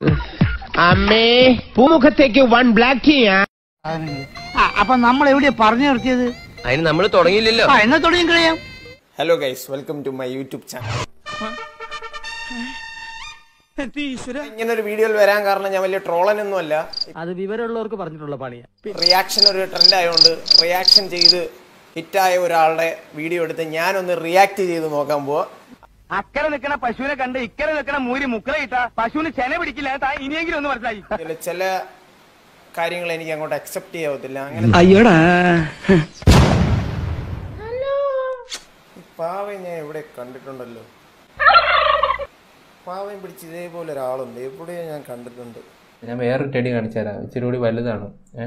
അമ്മേ പൂമുഖത്തേക്ക് one black tea അപ്പൊ നമ്മൾ എവിടെയാ പറഞ്ഞു നിർത്തിയത് അതിന് നമ്മൾ തുടങ്ങിയില്ലല്ലോ ആ എന്നാ തുടങ്ങി കഴിയാം hello guys welcome to my YouTube channel ഇങ്ങനെ ഒരു വീഡിയോയിൽ വരാൻ കാരണം ഞാൻ വലിയ ട്രോളനൊന്നും അല്ല അത് വിവരമുള്ളവർക്ക് പറഞ്ഞിട്ടുള്ള പണിയാ റിയാക്ഷൻ ഒരു ട്രെൻഡ് ആയതുകൊണ്ട് റിയാക്ഷൻ ചെയ്ത് ഹിറ്റായ ഒരാളുടെ വീഡിയോ എടുത്ത് ഞാനൊന്ന് റിയാക്ട് ചെയ്ത് നോക്കാൻ പോവാ അക്കരെ നിൽക്കണ പശുവിനെ കണ്ട് ഇക്കരെ നിൽക്കണ മൂരി മുക്കറ ഇട്ട പശുവിന് ചെന പിടിക്കില്ല താ ഇനിയെങ്കിലും ഒന്ന് മനസ്സിലായി ഇതില് ചില കാര്യങ്ങൾ എനിക്ക് അങ്ങോട്ട് അക്സെപ്റ്റ് ചെയ്യാവത്തില്ല അങ്ങനെ അയ്യോടാ പാവയെ ഞാൻ എവിടെ കണ്ടിട്ടുണ്ടല്ലോ പാവയും പിടിച്ച് ഇതേപോലെ ഒരാളുണ്ട് എവിടെയോ ഞാൻ കണ്ടിട്ടുണ്ട് ഞാൻ വേറൊരു ടെടി കാണിച്ചു തരാം ഇച്ചിരി കൂടി വലുതാണ് ഏഹ്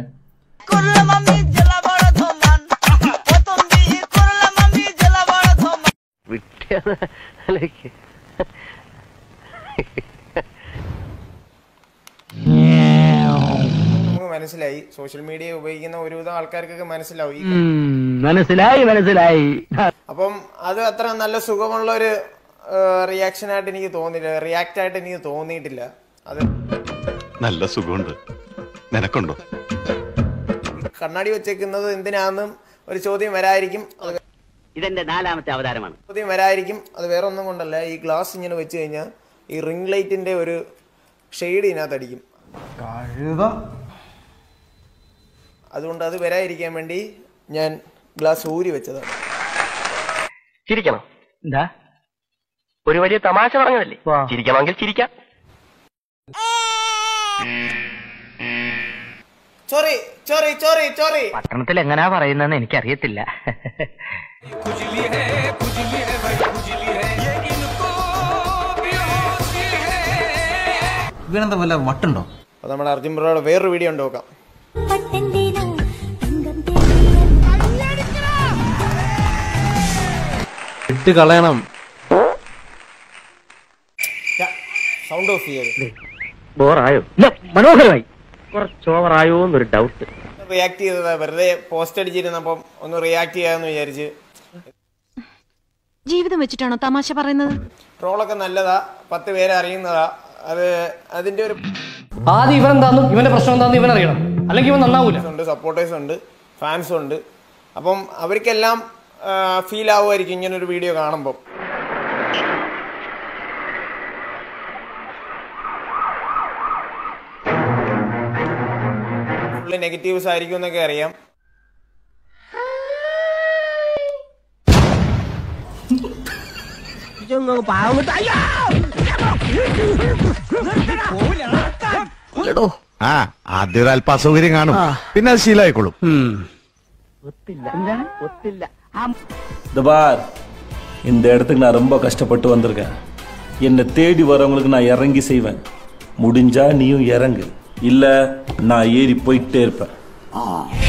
നമുക്ക് മനസ്സിലായി സോഷ്യൽ മീഡിയ ഉപയോഗിക്കുന്ന ഒരുവിധം ആൾക്കാർക്കൊക്കെ മനസ്സിലാവും ഈ മനസ്സിലായി മനസ്സിലായി അപ്പം അത് അത്ര നല്ല സുഖമുള്ള ഒരു റിയാക്ഷൻ ആയിട്ട് എനിക്ക് തോന്നിയില്ല റിയാക്ട് ആയിട്ട് എനിക്ക് തോന്നിയിട്ടില്ല അത് നല്ല സുഖമുണ്ട് നിനക്കുണ്ടോ കണ്ണാടി വെച്ചേക്കുന്നത് എന്തിനാന്നും ഒരു ചോദ്യം വരായിരിക്കും അത് ഇതെന്റെ നാലാമത്തെ അവതാരമാണ് ചോദ്യം വരായിരിക്കും അത് വേറെ ഒന്നും കൊണ്ടല്ല ഈ ഗ്ലാസ് ഇങ്ങനെ വെച്ച് കഴിഞ്ഞാൽ ഈ റിംഗ് ലൈറ്റിന്റെ ഒരു ഷെയ്ഡ് ഇതിനകത്ത് അടിക്കും അതുകൊണ്ട് അത് വരാതിരിക്കാൻ വേണ്ടി ഞാൻ ഗ്ലാസ് ഊരി വെച്ചതാണ് ചിരിക്കണം എന്താ ഒരു വലിയ തമാശ പറഞ്ഞതല്ലേ ചിരിക്കണമെങ്കിൽ ചിരിക്കാം ചോറി ചോറി ചോറി ചോറി പട്ടണത്തിൽ എങ്ങനാ പറയുന്നതെന്ന് എനിക്കറിയത്തില്ല ഇവനെന്താ വല്ല വട്ടുണ്ടോ അപ്പോൾ നമ്മുടെ അർജുൻ ബ്രോയുടെ വേറൊരു വീഡിയോ ഉണ്ട് നോക്കാം ഇട്ട് കളയണം സൗണ്ട് ഓഫ് ചെയ്ത് ബോറായോ മനോഹരമായി കുറച്ച് ഓവറായോ എന്നൊരു ഡൗട്ട് റിയാക്ട് ചെയ്തതാ വെറുതെ പോസ്റ്റ് അടിച്ചിരുന്നപ്പം ഒന്ന് റിയാക്ട് ചെയ്യാമെന്ന് വിചാരിച്ച് ജീവിതം വെച്ചിട്ടാണോ തമാശ പറയുന്നത് ട്രോളൊക്കെ നല്ലതാ പത്ത് പേരെ അറിയുന്നതാ അത് അതിന്റെ ഒരു ആദ്യം ഇവൻ എന്താന്നും ഇവന്റെ പ്രശ്നം എന്താന്നും ഇവൻ അറിയണം അല്ലെങ്കിൽ ഇവൻ നന്നാവൂല ഉണ്ട് സപ്പോർട്ടേഴ്സ് ഉണ്ട് ഫാൻസ് ഉണ്ട് അപ്പം അവർക്കെല്ലാം ഫീൽ ആവുമായിരിക്കും ഇങ്ങനെ ഒരു വീഡിയോ കാണുമ്പം ഫുള്ള് നെഗറ്റീവ്സ് ആയിരിക്കും എന്നൊക്കെ അറിയാം ആ ആദ്യം ഒരു അല്പ അസൗകര്യം കാണും പിന്നെ അത് ശീലമായിക്കോളും இந்த பார் இந்த இடத்துக்கு நான் ரொம்ப கஷ்டப்பட்டு வந்திருக்கேன் என்னை தேடி வரவங்களுக்கு நான் இறங்கி செய்வேன் முடிஞ்சா நீயும் இறங்கு இல்ல நான் ஏறி போயிட்டே இருப்பேன்